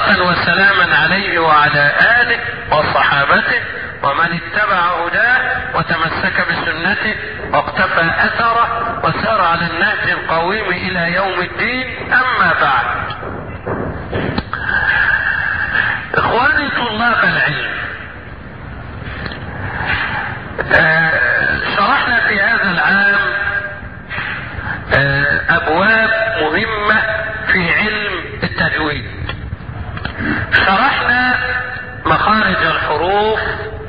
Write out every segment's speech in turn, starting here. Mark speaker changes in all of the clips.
Speaker 1: صلاة وسلاما عليه وعلى آله وصحابته ومن اتبع هداه وتمسك بسنته واقتفى اثره وسار على النهج القويم الى يوم الدين اما بعد اخواني طلاب العلم آه شرحنا في هذا العام آه ابواب مهمه في علم التجويد شرحنا مخارج الحروف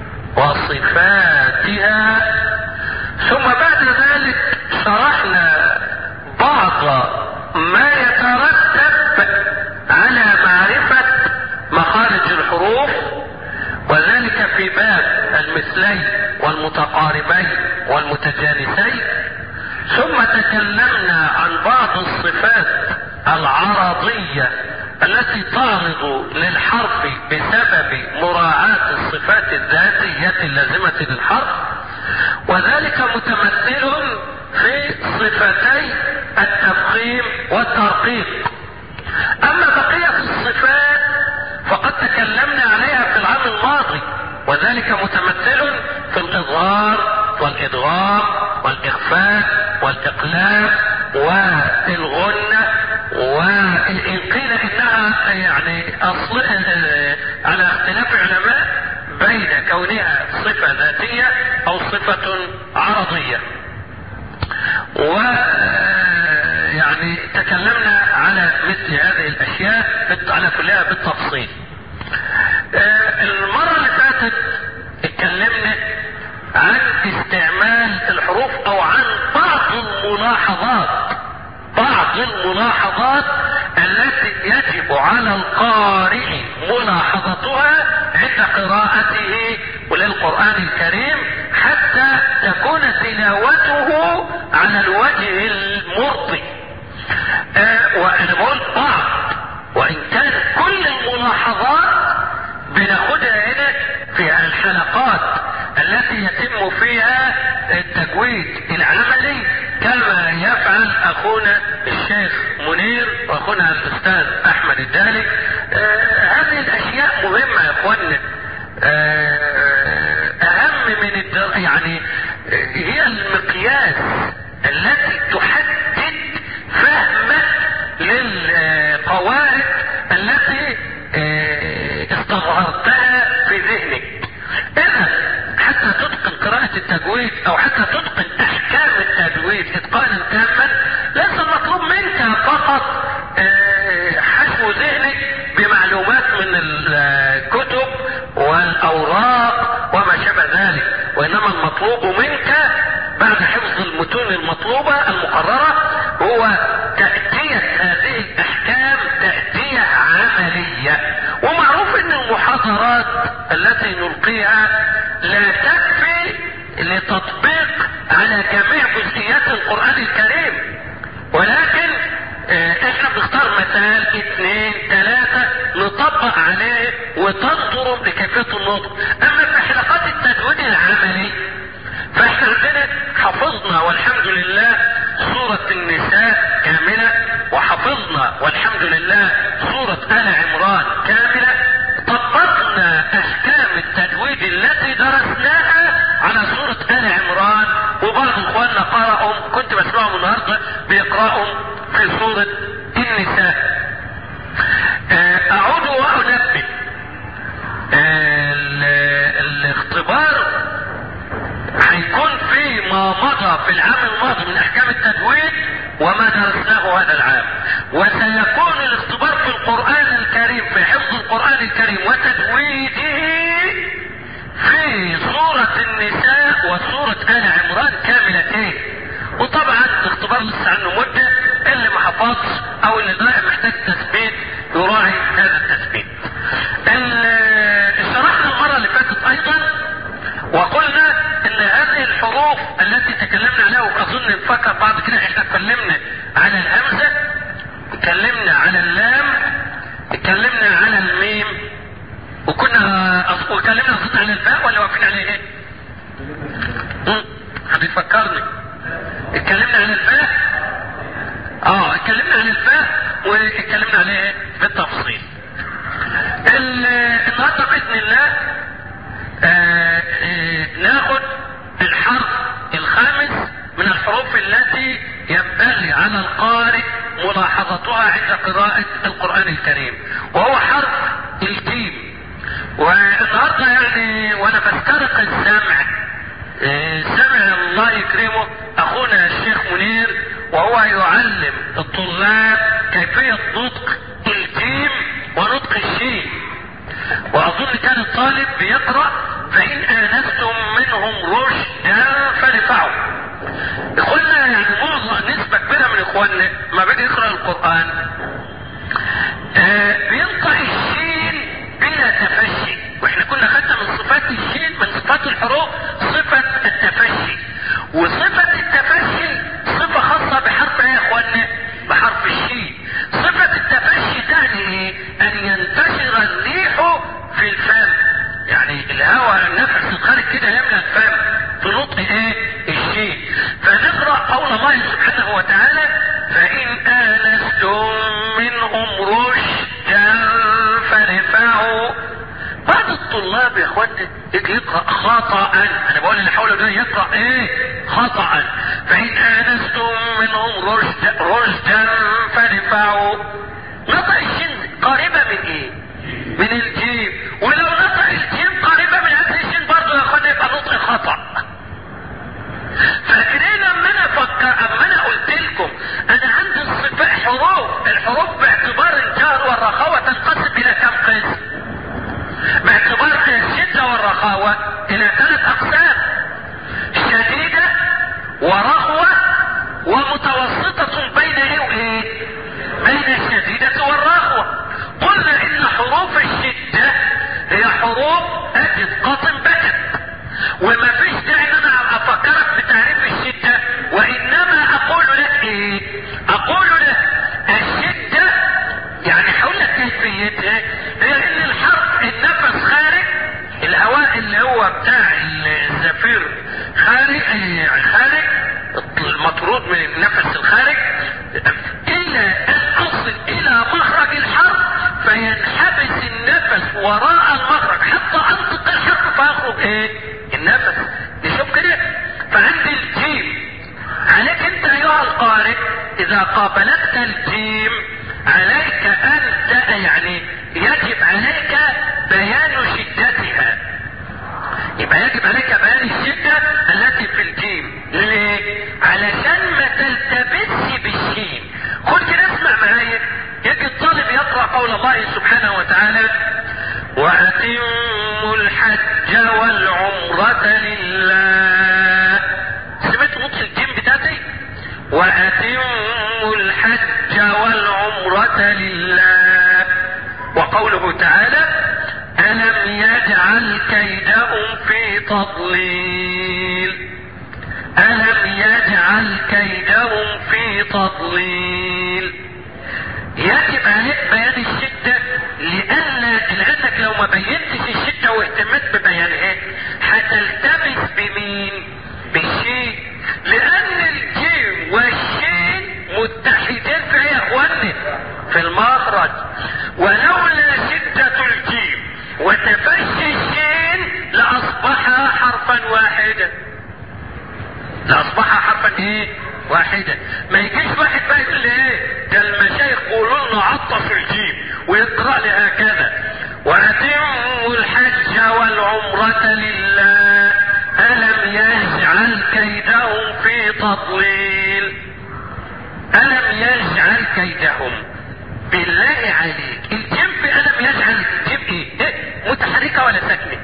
Speaker 1: وصفاتها ثم بعد ذلك شرحنا بعض ما يترتب على معرفة مخارج الحروف وذلك في باب المثلين والمتقاربين والمتجانسين ثم تكلمنا عن بعض الصفات العرضية التي تعرض للحرف بسبب مراعاة الصفات الذاتية اللازمة للحرف وذلك متمثل في صفتي التفخيم والترقيق اما بقية الصفات فقد تكلمنا عليها في العام الماضي وذلك متمثل في الاظهار والادغام والاخفاء والاقلام والغنة وان قيل انها يعني اصل على اختلاف العلماء بين كونها صفة ذاتية او صفة عرضية و يعني تكلمنا على مثل هذه الاشياء على كلها بالتفصيل المرة اللي فاتت اتكلمنا عن استعمال الحروف او عن بعض الملاحظات بعض الملاحظات التي يجب على القارئ ملاحظتها عند قراءته للقرآن الكريم حتى تكون تلاوته على الوجه المرضي آه وانا بقول بعض وان كان كل الملاحظات بناخدها هنا في الحلقات التي يتم فيها التجويد العملي كما يفعل اخونا الشيخ منير واخونا الاستاذ احمد الدالي آه هذه الاشياء مهمه يا اخوانا آه اهم من الدر... يعني هي المقياس التي تحدد فهمك للقواعد التي استظهرتها في ذهنك اذا حتى تتقن قراءة التجويد او حتى تتقن احكام التجويد اتقانا تاما ليس المطلوب منك فقط حشو ذهنك بمعلومات من الكتب والاوراق وما شابه ذلك وانما المطلوب منك بعد حفظ المتون المطلوبة المقررة هو تأتية هذه الأحكام تأتية عملية ومعروف أن المحاضرات التي نلقيها لا تكفي لتطبيق على جميع جزئيات القرآن الكريم ولكن احنا بنختار مثال اثنين ثلاثة نطبق عليه وتنظر لكيفية النطق اما في حلقات التجويد العملي فاحنا عندنا حفظنا والحمد لله سورة النساء كاملة وحفظنا والحمد لله سورة آل عمران كاملة طبقنا احكام التجويد التي درسناها على سورة آل عمران وبعض اخواننا قرأهم كنت بسمعهم النهاردة بيقرأهم في سورة النساء اعود وانبه الاختبار هيكون في ما مضى في العام الماضي من احكام التجويد وما درسناه هذا العام وسيكون الاختبار في القرآن الكريم في حفظ القرآن الكريم وتجويده في سورة النساء وسورة آل عمران كاملتين وطبعا الاختبار لسه عنه مدة اللي ما حفظش او اللي ضايع محتاج تثبيت يراعي هذا التثبيت شرحنا المرة اللي فاتت ايضا وقلنا ان هذه الحروف التي تكلمنا عليها واظن نفكر بعد كده احنا اتكلمنا على الهمزة اتكلمنا على اللام اتكلمنا على الميم وكنا واتكلمنا اظن على الباء ولا واقفين عليه ايه؟ حد يفكرني اتكلمنا عن الفاء اه اتكلمنا عن الفاء واتكلمنا عليه بالتفصيل القارئ ملاحظتها عند قراءة القرآن الكريم وهو حرف الجيم والنهارده يعني وانا بسترق السمع إيه، سمع الله يكرمه اخونا الشيخ منير وهو يعلم الطلاب كيفية نطق الجيم ونطق الشين واظن كان الطالب بيقرأ فان انستم منهم رشدا فارفعوا اخوانا يعني معظم نسبة كبيرة من اخواننا ما بيجي يقرأ القرآن آه بينطق الشين بلا تفشي واحنا كنا خدنا من صفات الشين من صفات الحروف صفة التفشي وصفة التفشي صفة خاصة بحرف ايه يا اخوانا بحرف الشين صفة التفشي تعني ايه ان ينتشر الريح في الفم يعني الهواء النفس الخارج كده يملى الفم في نطق ايه الشين فنقرأ قول الله سبحانه وتعالى فإن آنستم منهم رشدا فارفعوا بعض الطلاب يا اخوانا يجي يقرأ خطأ انا بقول اللي حوله ده يقرأ ايه خطأ فإن آنستم منهم رشدا رشدا فارفعوا نطق الشين قريبة من ايه من الجيم ولو نطق الجيم قريبة من هذه الشين برضه يا اخوانا يبقى نطق خطأ فاكرين اما انا فكر اما انا قلت لكم انا عندي الصفات حروف الحروف باعتبار الجهر والرخاوة تنقسم الى كم قسم باعتبار الشدة والرخاوة الى ثلاث اقسام شديدة ورخوة ومتوسطة بين ايه وايه بين الشديدة والرخوة قلنا ان حروف الشدة هي حروف ادت قطن بكت وما فيش داعي ان انا افكرك بتعريف الشدة وانما اقول لك ايه اقول لك الشدة يعني هقول لك كيفيتها هي ان الحرف النفس خارج الهواء اللي هو بتاع الزفير خارج خارج المطرود من النفس الخارج الا ان اصل الى مخرج الحرف فينحبس النفس وراء المخرج حتى انطق الحرف فيخرج ايه النفس نشوف كده فعند الجيم عليك انت ايها القارئ اذا قابلتك الجيم عليك انت يعني يجب عليك بيان شدتها يبقى يجب عليك بيان الشدة التي في الجيم ليه علشان ما تلتبسش بالشين خد كده اسمع معايا يجي الطالب يقرأ قول الله سبحانه وتعالى وأتموا الحج والعمرة لله سمعت نطق الجيم بتاعتي وأتموا الحج والعمرة لله وقوله تعالى ألم يجعل كيدهم في تضليل ألم يجعل كيدهم في تضليل يجب عليك بيان الشدة لأن لأنك لو ما بينتش الشدة واهتمت ببيانها هتلتبس بمين؟ بالشين لأن الجيم والشين متحدين في ايه يا اخواني؟ في المخرج ولولا شدة الجيم وتفشي الشين لأصبح حرفا واحدا لأصبح حرفا ايه؟ واحدة ما يجيش واحد بقى يقول لي ايه ده المشايخ يقولوا لنا عطف الجيم ويقرأ لي هكذا وأتموا الحج والعمرة لله ألم يجعل كيدهم في تضليل ألم يجعل كيدهم بالله عليك الجيم في ألم يجعل الجيم ايه, إيه؟ متحركة ولا ساكنة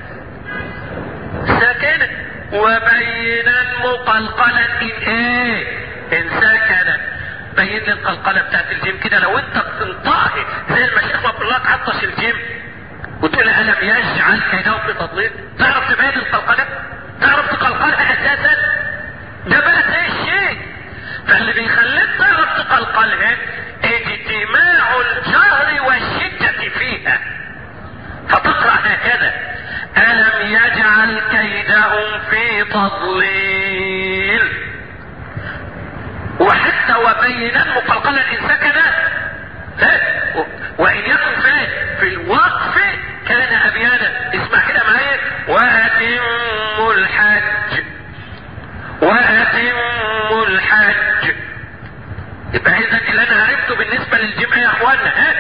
Speaker 1: ساكنة وبينا مقلقلا ان ايه ان سكنت بين لي القلقله بتاعت الجيم كده لو انت بتنطقها زي المشيخ عبد الله تعطش الجيم وتقول الم يجعل كيده في تضليل تعرف تبين القلقله تعرف تقلقلها اساسا ده بقى زي الشيء فاللي بيخليك تعرف تقلقلها اجتماع الجهر والشده فيها فتقرا هكذا ألم يجعل كيدهم في تضليل وحتى وبينا مقلقلا إن سكن وإن يكن في في الوقف كان أبيانا اسمع كده معايا وأتموا الحج وأتموا الحج يبقى اذا اللي انا عرفته بالنسبه للجمع يا اخوانا ها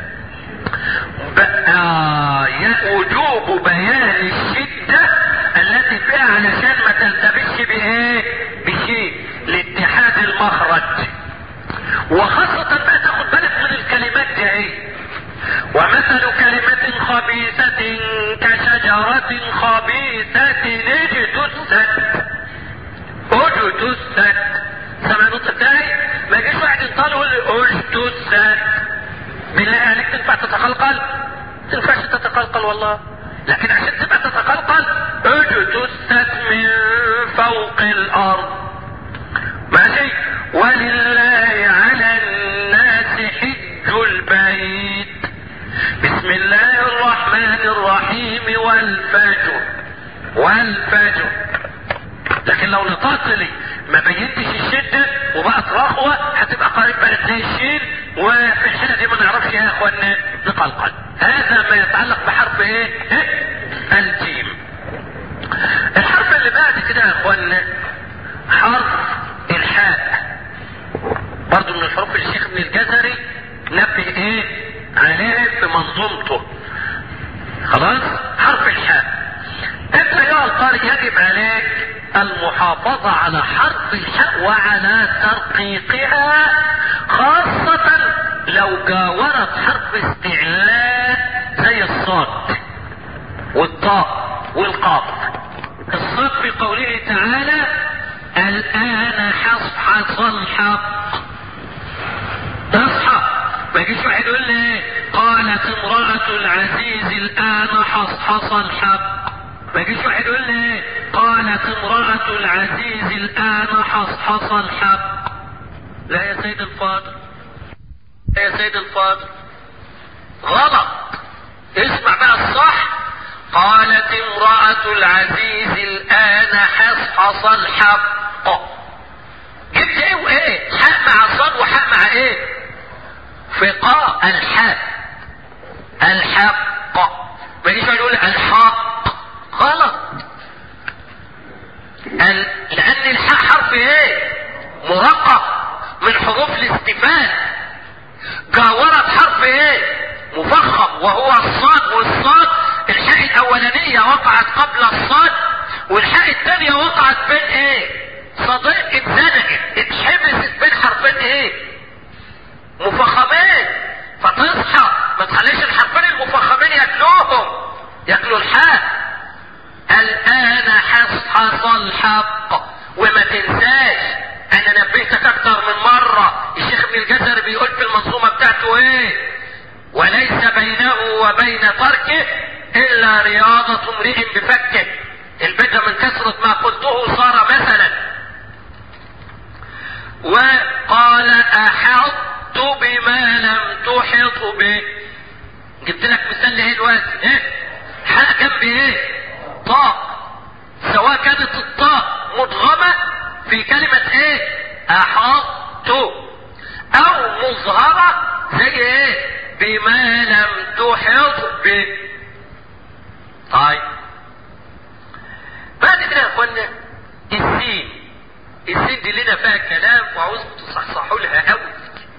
Speaker 1: بقى وجوب بيان الشده التي فيها علشان ما تلتبسش بايه بشيء لاتحاد المخرج وخاصة بقى تاخد بالك من الكلمات دي ايه ومثل كلمة خبيثة كشجرة خبيثة اجتثت اجتثت سمع النطق بتاعي ما يجيش واحد ينطل يقول اجتثت بالله عليك تنفع تتقلقل ما تنفعش تتقلقل والله لكن عشان تبقى تتقلقل اجتثت من فوق الارض ماشي ولله على الناس حج البيت بسم الله الرحمن الرحيم والفجر والفجر لكن لو نطقت لي ما بينتش الشدة وبقت رخوة هتبقى قريب بقت زي الشين وفي الحالة دي ما نعرفش يا اخوانا نقلقل هذا ما يتعلق بحرف ايه؟ الجيم الحرف اللي بعد كده يا اخوانا حرف الحاء برضو من الحروف اللي الشيخ ابن الجزري نبه ايه عليه في منظومته خلاص حرف الحاء انت ايها القارئ يجب عليك المحافظة على حرف الحاء وعلى ترقيقها خاصة لو جاورت حرف استعلاء زي الصاد والطاء والقاف الصاد في قوله تعالى الآن حصحص الحق تصحى ما يجيش واحد يقول لي قالت امرأة العزيز الآن حصحص الحق ما يجيش واحد يقول لي قالت امرأة العزيز الآن حصحص الحق لا يا سيد الفاضل لا يا سيد الفاضل غلط اسمع بقى الصح قالت امرأة العزيز الآن حصحص الحق جبت ايه وايه حق مع صاد وحق مع ايه فقاء الحق الحق ما يجيش يقول الحق غلط ال... لان الحق حرف ايه مرقق من حروف الاستفهام جاورت حرف ايه مفخم وهو الصاد والصاد الحاء الاولانية وقعت قبل الصاد والحاء الثانية وقعت بين ايه صديق اتزنقت اتحبست بين حرفين ايه مفخمين فتصحى ما تخليش الحرفين المفخمين ياكلوهم ياكلوا الحاء الان حصحص الحق وما تنساش انا نبهتك اكتر من مرة الشيخ ابن الجزر بيقول في المنظومة بتاعته ايه وليس بينه وبين تركه الا رياضة امرئ بفكه البدء من كثرة ما قلته صار مثلا وقال احطت بما لم تحط به جبت لك مثال لايه الوقت ايه حاء جنب ايه طاء سواء كانت الطاء مدغمة في كلمة ايه احط او مظهرة زي ايه بما لم تحط به طيب بعد كده يا اخوانا السين السين دي لنا فيها كلام وعاوزكم تصحصحوا لها قوي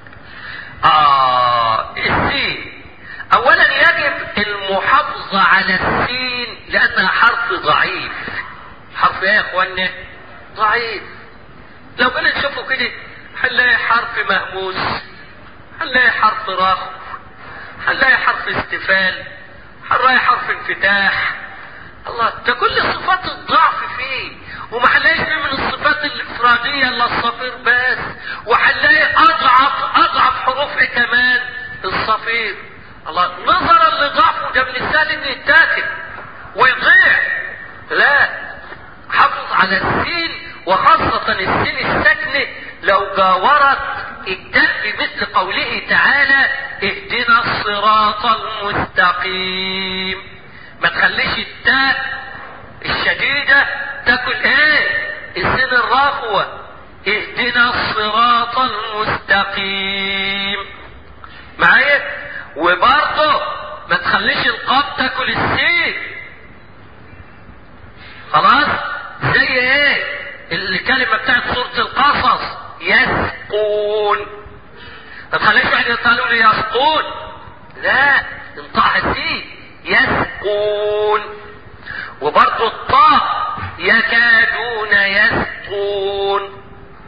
Speaker 1: اه السين اولا يجب المحافظة على السين لانها حرف ضعيف حرف ايه يا اخوانا ضعيف لو جينا نشوفه كده هنلاقي حرف مهموس هنلاقي حرف راخو هنلاقي حرف استفال هنلاقي حرف انفتاح الله ده كل صفات الضعف فيه وما هنلاقيش فيه من الصفات الافراديه الا الصفير بس وهنلاقي اضعف اضعف حروف ايه كمان الصفير الله نظرا لضعفه ده من السهل انه يتاكل ويضيع لا حافظ على السين وخاصة السين الساكنة لو جاورت التاء بمثل قوله تعالى اهدنا الصراط المستقيم ما تخليش التاء الشديدة تاكل ايه السين الرخوة اهدنا الصراط المستقيم معايا وبرضه ما تخليش القاف تاكل السين خلاص زي ايه الكلمة بتاعت سورة القصص يسقون طب خليك واحد يقولوا لي يسقون لا انطقها السين يسقون وبرضه الطاء يكادون يسقون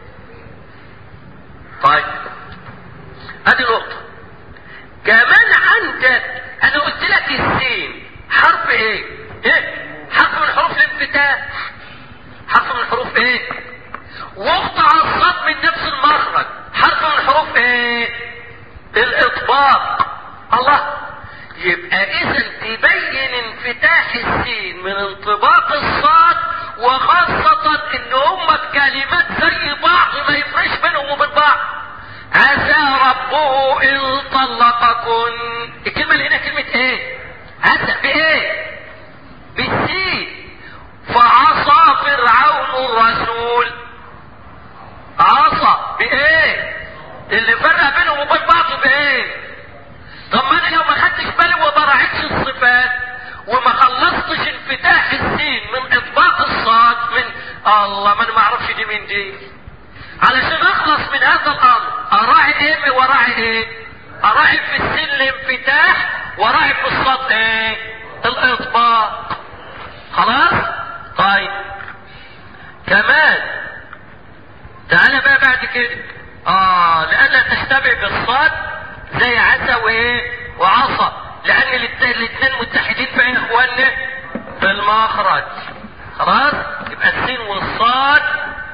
Speaker 1: طيب ادي نقطة كمان عندك انا قلت لك السين حرف ايه ايه حرف من حروف الانفتاح حرف من حروف ايه واقطع الصاد من نفس المخرج حرف من حروف ايه الاطباق الله يبقى اذا تبين انفتاح السين من انطباق الصاد وخاصة ان هما الكلمات زي بعض ما يفرش بينهم وبين بعض عسى ربه ان طلقكن الكلمة اللي هنا كلمة ايه عسى بايه بالسين فعصى فرعون الرسول عصى بايه اللي فرق بينهم وبين بعض بايه طب ما انا لو ما خدتش بالي وما راعيتش الصفات وما خلصتش انفتاح السين من اطباق الصاد من الله ما انا ما اعرفش دي من دي علشان اخلص من هذا الامر اراعي ايه وراعي ايه اراعي في السين الانفتاح وراعي في الصاد ايه الاطباق خلاص طيب كمان تعالى بقى بعد كده اه لأنها تشتبه بالصاد زي عسى وايه وعصى لان الاثنين متحدين في ايه يا اخوانا في المخرج خلاص يبقى السين والصاد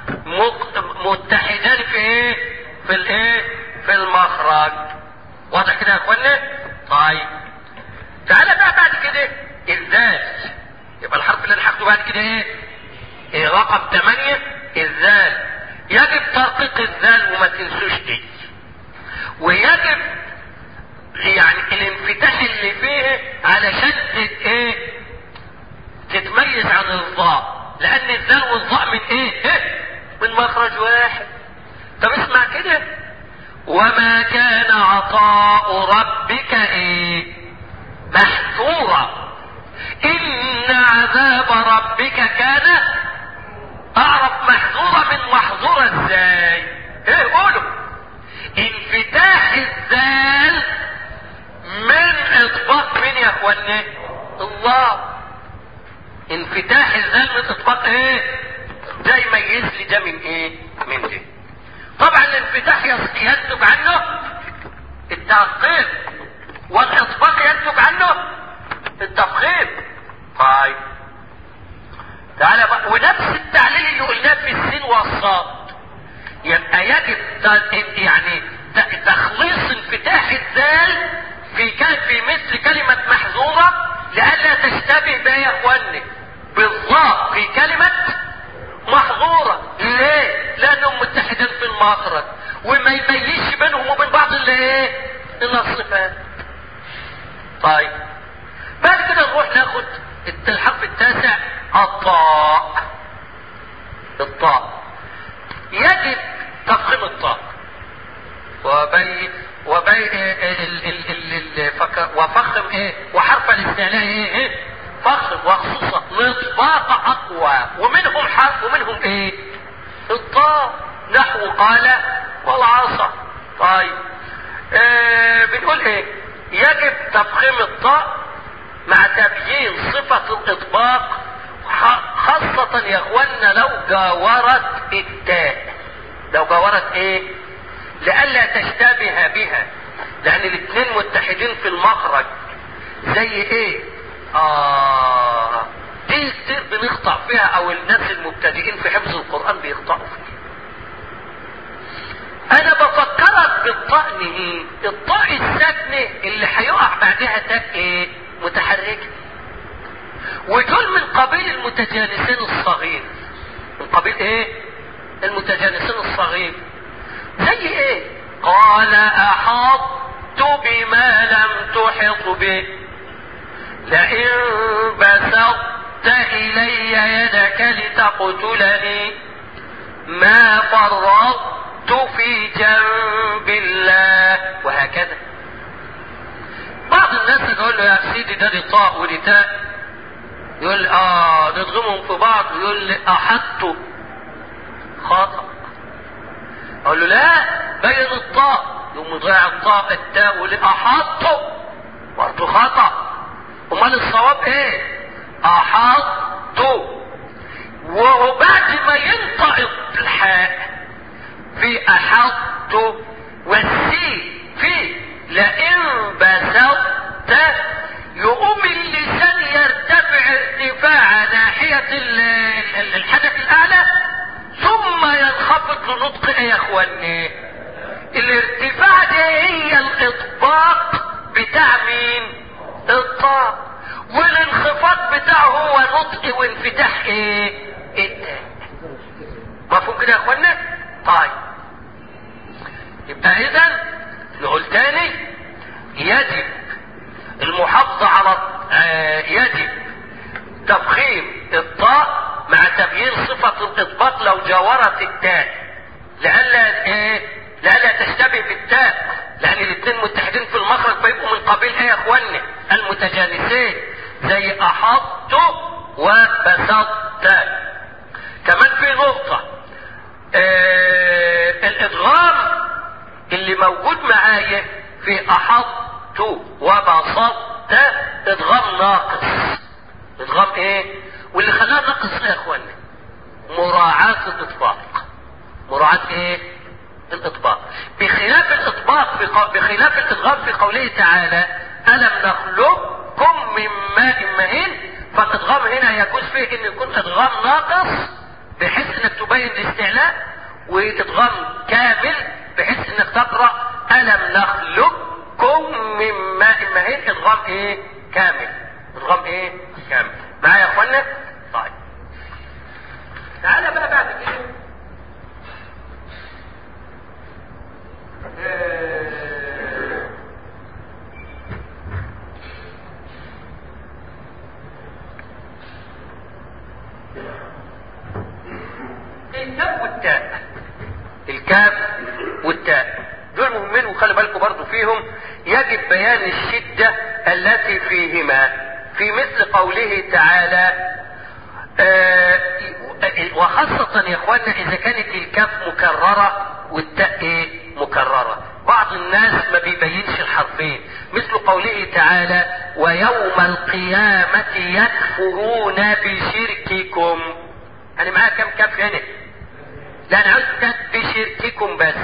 Speaker 1: متحدان في ايه في الايه في المخرج واضح كده يا اخوانا طيب تعالى بقى بعد كده الذال يبقى الحرف اللي انا هاخده بعد كده ايه ايه رقم 8 الذال يجب ترقيق الذال وما تنسوش دي ويجب يعني الانفتاح اللي فيه علشان ايه تتميز عن الظاء لان الذال والظاء من ايه, إيه؟ من مخرج واحد طب اسمع كده وما كان عطاء ربك ايه محظورا ان عذاب ربك كان اعرف محظورة من محظورة ازاي ايه قولوا انفتاح الذال من اطباق مين يا اخوانا الله انفتاح الذال من اطباق ايه ده يميز لي ده من ايه من ده طبعا الانفتاح ينتج عنه التحقيق والاطباق ينتج عنه التفخيم طيب تعالى بقى ونفس التعليل اللي قلناه في السين والصاد يبقى يجب يعني تخليص انفتاح الذال في في مثل كلمة محظورة لئلا تشتبه بها يا اخواني بالظاء في كلمة محظورة ليه؟ لانهم متحدين في المخرج وما يميزش بينهم وبين بعض اللي ايه؟ الا الصفات. طيب بعد كده نروح ناخد الحرف التاسع الطاء الطاء يجب تفخيم الطاء وبي وبي ال ال ال ال فك وفخم ايه وحرف الاستعلاء ايه, إيه؟ فخم وخصوصا مطباق اقوى ومنهم حرف ومنهم ايه الطاء نحو قال والعصا طيب آه بنقول ايه يجب تفخيم الطاء مع تبيين صفة الاطباق خاصة يا اخوانا لو جاورت التاء لو جاورت ايه لئلا تشتبه بها لان الاثنين متحدين في المخرج زي ايه اه دي كتير بنخطأ فيها او الناس المبتدئين في حفظ القرآن بيخطئوا فيها انا بفكرك بالطاء ايه الطاء الساكنة اللي هيقع بعدها تاء ايه متحركة ودول من قبيل المتجانسين الصغير من قبيل ايه المتجانسين الصغير زي ايه قال احطت بما لم تحط به لئن بسطت الي يدك لتقتلني ما فرطت في جنب الله وهكذا بعض الناس يقول له يا سيدي ده دي طاء ودي تاء يقول اه نضغمهم في بعض يقول لي احطوا خطأ اقول له لا بين الطاء يقوم يضيع الطاء التاء ولأحط برضه خطأ امال الصواب ايه احط وبعد ما ينطق الحاء في احط والسي في لئن بسطت يقوم اللسان يرتفع ارتفاع ناحية الحدث الاعلى ثم ينخفض لنطق ايه يا اخواني الارتفاع ده هي الاطباق بتاع مين الطاء والانخفاض بتاعه هو نطق وانفتاح ايه التاء مفهوم كده يا اخوانا طيب يبقى اذا نقول تاني يجب المحافظة على آه يجب تفخيم الطاء مع تبيين صفة الاطباق لو جاورت التاء لئلا ايه لئلا تشتبه بالتاء لان الاثنين متحدين في المخرج فيبقوا من قبيل ايه يا اخواني المتجانسين زي احط وبسطت كمان في نقطة آه الادغام اللي موجود معايا في احط وبسطت ادغام ناقص ادغام ايه واللي خلاه ناقص ايه يا اخواني مراعاة الاطباق مراعاة ايه الاطباق بخلاف الاطباق في قو... بخلاف الادغام في قوله تعالى الم نخلقكم من ماء مهين فالادغام هنا يجوز فيه ان يكون ادغام ناقص بحيث انك تبين الاستعلاء وادغام كامل بحيث انك تقرا الم نخلقكم من ماء مهين ادغام ايه كامل ادغام ايه كامل معايا يا اخوانا طيب تعالى بقى بعد كده الكاف والتاء الكاف والتاء دول مهمين وخلي بالكم برضو فيهم يجب بيان الشدة التي فيهما في مثل قوله تعالى آه وخاصة يا اخوانا اذا كانت الكاف مكررة والتاء ايه مكررة بعض الناس ما بيبينش الحرفين مثل قوله تعالى ويوم القيامة يكفرون بشرككم انا معايا كم كاف هنا لا انا عاوز كاف بشرككم بس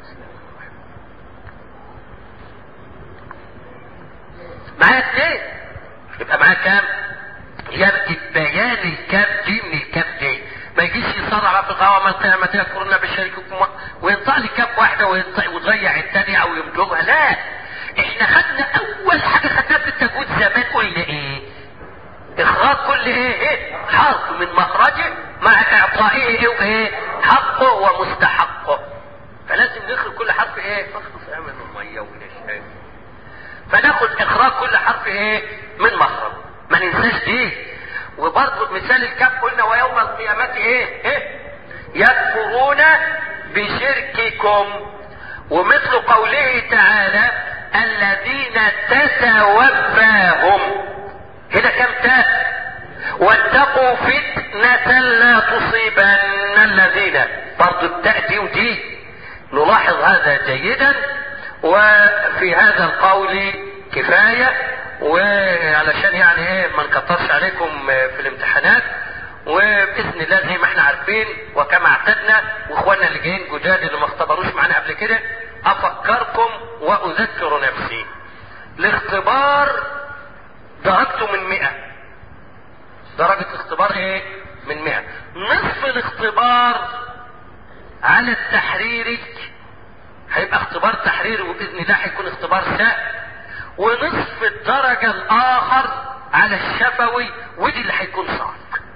Speaker 1: معايا اثنين يبقى معايا كام يبقى بيان الكاف دي من الكاف دي ما يجيش يصرع في القوامة القيامة يكفرون بشرككم وينطق لي كاف واحدة ويضيع الثانية او يمجمها لا احنا خدنا اول حاجة خدناها في التجويد زمان قلنا ايه اخراج كل ايه ايه حرف من مخرجه مع اعطائه ايه وايه حقه ومستحقه فلازم نخرج كل حرف ايه فاخلص امن المية ونشهد فناخد اخراج كل حرف ايه من مخرج ما ننساش دي وبرضه مثال الكف قلنا ويوم القيامة ايه ايه يكفرون بشرككم ومثل قوله تعالى الذين تتوفاهم هنا كم تاء واتقوا فتنة لا تصيبن الذين برضه التاء دي ودي نلاحظ هذا جيدا وفي هذا القول كفاية وعلشان يعني ايه ما نكترش عليكم في الامتحانات وباذن الله زي ما احنا عارفين وكما اعتدنا واخواننا اللي جايين جداد اللي ما اختبروش معانا قبل كده افكركم واذكر نفسي الاختبار درجته من مئة درجة اختبار ايه من مئة نصف الاختبار على التحريري هيبقى اختبار تحريري وباذن الله هيكون اختبار سهل ونصف الدرجة الاخر على الشفوي ودي اللي هيكون صعب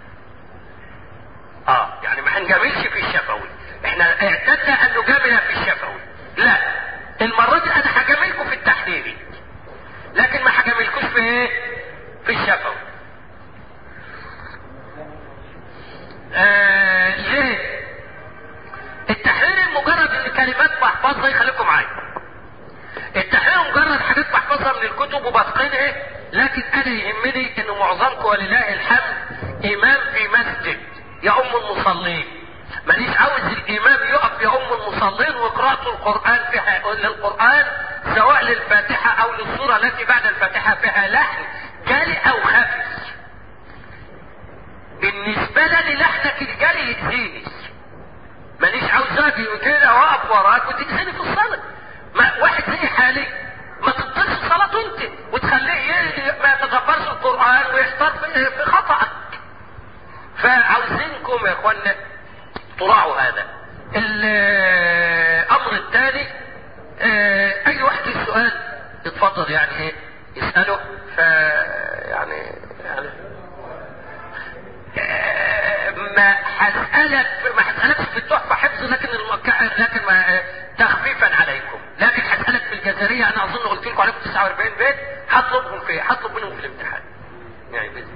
Speaker 1: اه يعني ما هنجاملش في الشفوي احنا اعتدنا ان نجامل في الشفوي لا المرة دي انا هجاملكم في التحريري لكن ما هجاملكوش في ايه في الشفوي آه ليه التحرير مجرد ان كلمات بحفظها يخليكم معايا التحرير مجرد حاجات بحفظها من الكتب وبتقنها لكن انا يهمني ان معظمكم ولله الحمد امام في مسجد يؤم المصلين مانيش عاوز الامام يقف يؤم المصلين وقراءة القرآن فيها للقرآن سواء للفاتحة او للسورة التي بعد الفاتحة فيها لحن جالي او خفي بالنسبة لي لحنك الجالي يأذيني مانيش عاوز اجي كده واقف وراك وتأذيني في الصلاة ما واحد زي حالي ما تبطلش صلاته انت وتخليه ما يتدبرش القرآن ويختار في, في خطأك فعاوزينكم يا اخوانا تراعوا هذا الامر الثاني اه اي واحد له سؤال يتفضل يعني ايه يسأله ف يعني يعني اه ما هسألك ما هسألكش في التحفة حفظ لكن لكن ما تخفيفا عليكم لكن هسألك في الجزرية انا اظن قلت لكم عليكم 49 بيت هطلبهم في هطلب منهم في الامتحان يعني بإذن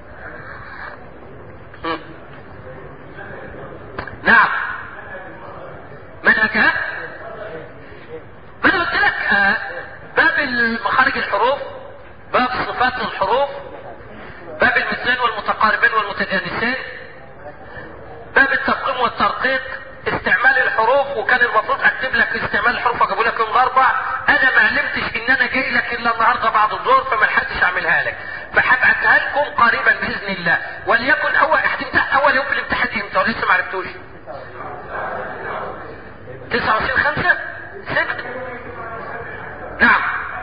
Speaker 1: نعم منهجها ما انا قلت لك آه باب مخارج الحروف باب صفات الحروف باب المثلين والمتقاربين والمتجانسين باب التفخيم والترقيق استعمال الحروف وكان المفروض اكتب لك استعمال الحروف اجيبه لك يوم الاربع انا ما علمتش ان انا جاي لك الا النهارده بعد الظهر فما لحقتش اعملها لك فهبعتها لكم قريبا باذن الله وليكن اول هتمتحن اول يوم في الامتحان امتى ولسه ما عرفتوش 29 5 6 نعم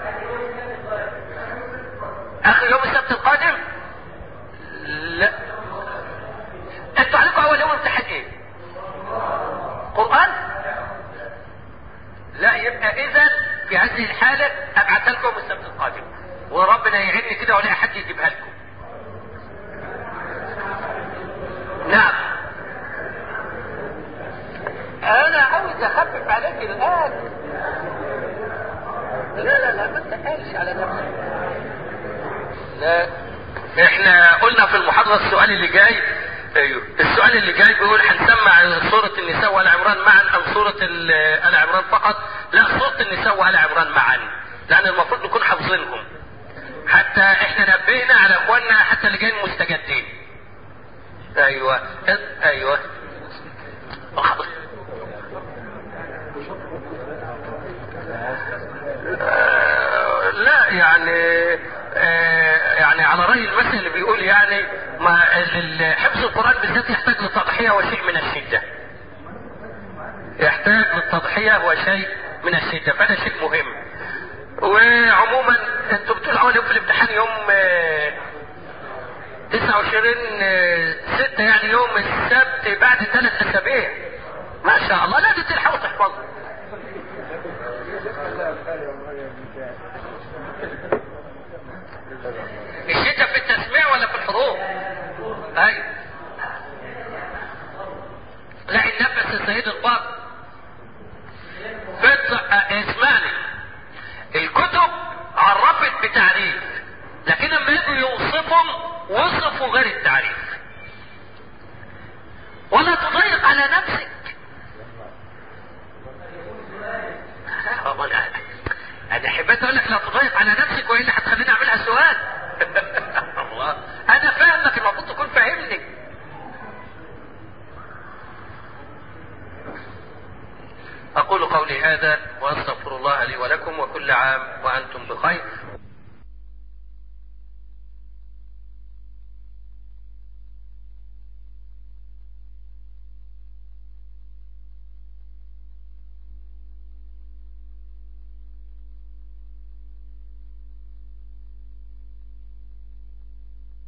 Speaker 1: اخر يوم السبت القادم لا انتوا عليكم اول يوم امتحان ايه قرآن لا يبقى اذا في هذه الحالة ابعتها لكم السبت القادم وربنا يعيني كده ولا حد يجيبها لكم نعم انا عاوز اخفف عليك الان لا لا لا ما تقالش على نفسك لا احنا قلنا في المحاضرة السؤال اللي جاي ايوه السؤال اللي جاي بيقول هنسمع سورة النساء وآل عمران معا ام سورة آل عمران فقط لا سورة النساء وآل عمران معا لان المفروض نكون حافظينهم حتى احنا نبهنا على اخواننا حتى اللي جايين مستجدين ايوه ايوه آه لا يعني آه يعني على رأي المثل اللي بيقول يعني ما حفظ القرآن بالذات يحتاج للتضحية وشيء من الشدة يحتاج للتضحية وشيء من الشدة فده شيء مهم وعموما انتوا بتقولوا اول يوم في الامتحان يوم آه 29 6 يعني يوم السبت بعد ثلاث اسابيع ما شاء الله لا دي تلحقوا تحفظوا الشدة في التسميع ولا في الحروف اي لا النفس السيد الباطن اسمعني الكتب عرفت بتعريف لكن لما يجوا يوصفهم وصفوا غير التعريف ولا تضيق على نفسك انا حبيت اقول لك لا تضيق على نفسك والا